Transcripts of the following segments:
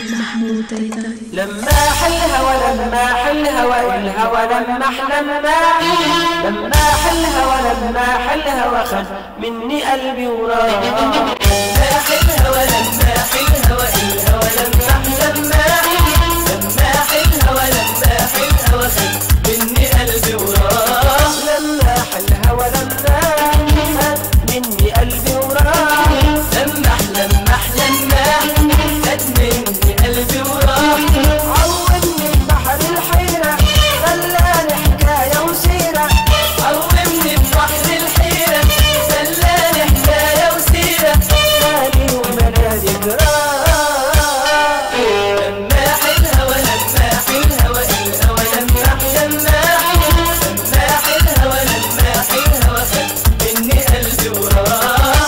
محمود تيتا لما الهوى لما الهوى الهوى لما لما لما الهوى لما الهوى خذ مني قلبي وراه لما الهوى لما الهوى الهوى لما لما لما الهوى لما الهوى خذ مني قلبي وراه لما الهوى لما خذ مني قلبي وراه لما لما لما خذ مني قلبي وراه عومني بحر الحيرة خلاني حكاية وسيرة عومني بحر الحيرة خلاني حكاية وسيرة مالي ومنادي جراح لماح الهوى لماح الهوى الهوى لماح لماح لماح الهوى لماح الهوى خد مني قلبي وراه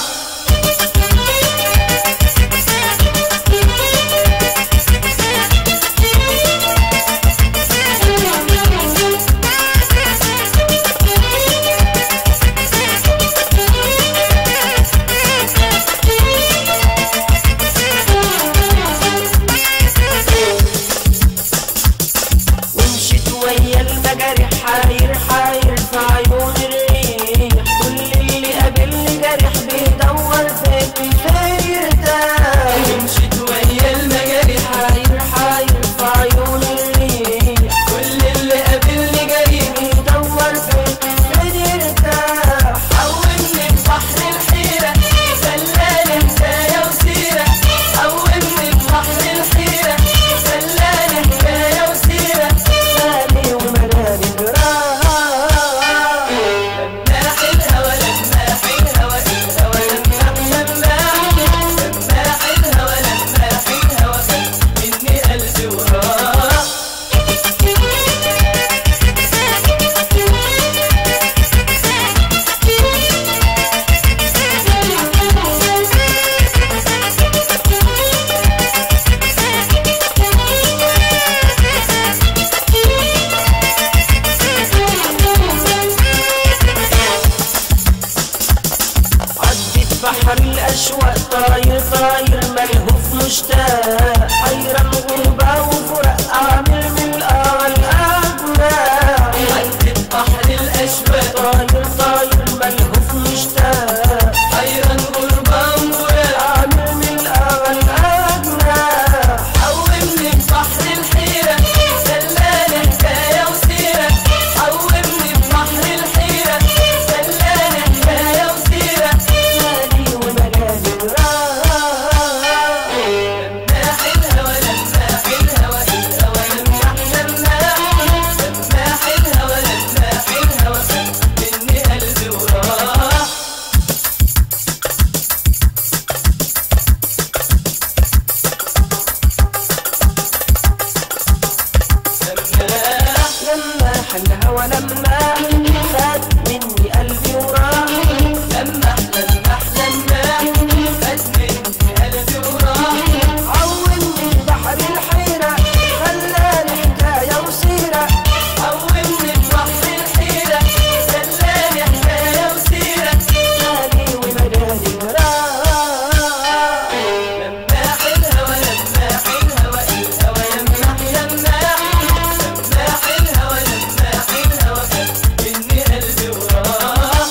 ومشيت ويا المجارح حاير حاير في عيون الريح كل اللي قابلني جارح بيدور فين فين يرتاح ومشيت ويا المجارح حاير حاير في عيون الريح كل اللي قابلني جارح بيدور فين فين يرتاح حولني بحر الحيرة خلاني حكاية وسيرة حولني بحر الحيرة خلاني حكاية وسيرة مالي ومنامي جراح لماح الهوى لماح الهوى الهوى لماح لماح لماح الهوى لماح الهوى خد مني قلبي وراه عدت بحر الأشواق طاير طاير ملهوف مشتاق حيران غربة وفرق أعمل من الأغل أجمع عدت بحر الأشواق طاير طاير ملهوف مشتاق حيران غربة وفرق أعمل من الأغل أجمع حومني بحر الحيرة خلاني حكاية وسيرة حومني بحر الحيرة خلاني حكاية وسيرة مالي ومنادي جراح لماح الهوى لماح الهوى الهوى لماح لماح لماح الهوى لماح الهوى خد مني قلبي وراه لماح لماح الهوى لماح خد مني قلبي وراه لماح لماح لماح خد مني قلبي وراه عومني بحر الحيرة خلاني حكاية وسيرة عومني بحر الحيرة خلاني حكاية وسيرة مالي ومنادي جراح لماح الهوى لماح الهوى الهوى لماح لماح لماح الهوى لماح الهوى خد مني قلبي وراه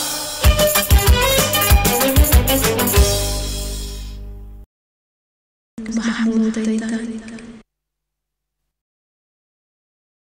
محمود تيتا